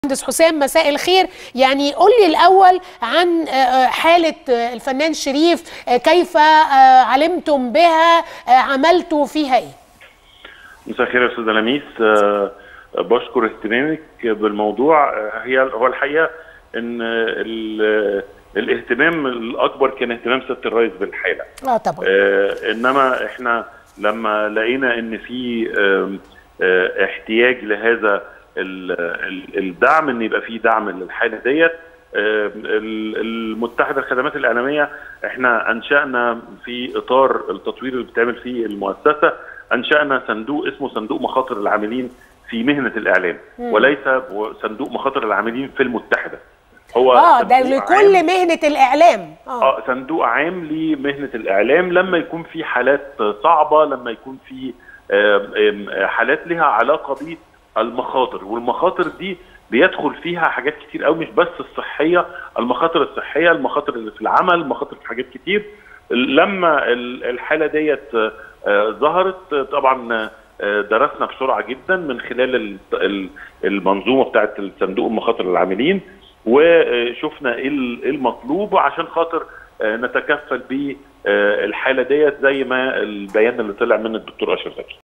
مهندس حسام مساء الخير يعني قول لي الاول عن حاله الفنان شريف كيف علمتم بها عملتوا فيها ايه مساء الخير يا استاذ لميس بشكر اهتمامك بالموضوع هي هو الحقيقه ان الاهتمام الاكبر كان اهتمام سياده الرئيس بالحاله اه طبعا آه انما احنا لما لقينا ان في آه آه احتياج لهذا الدعم ان يبقى في دعم للحاله ديت المتحده الخدمات الاعلاميه احنا انشانا في اطار التطوير اللي بتعمل فيه المؤسسه انشانا صندوق اسمه صندوق مخاطر العاملين في مهنه الاعلام مم. وليس صندوق مخاطر العاملين في المتحده هو اه ده لكل عام مهنه الاعلام اه, آه صندوق عام لمهنه الاعلام لما يكون في حالات صعبه لما يكون في حالات لها علاقه بالمخاطر والمخاطر دي بيدخل فيها حاجات كتير قوي مش بس الصحيه المخاطر الصحيه المخاطر اللي في العمل المخاطر في حاجات كتير لما الحاله ديت ظهرت طبعا درسنا بسرعه جدا من خلال المنظومه بتاعه الصندوق المخاطر العاملين وشفنا ايه المطلوب عشان خاطر نتكفل بالحاله ديت زي ما البيان اللي طلع من الدكتور اشرف زكي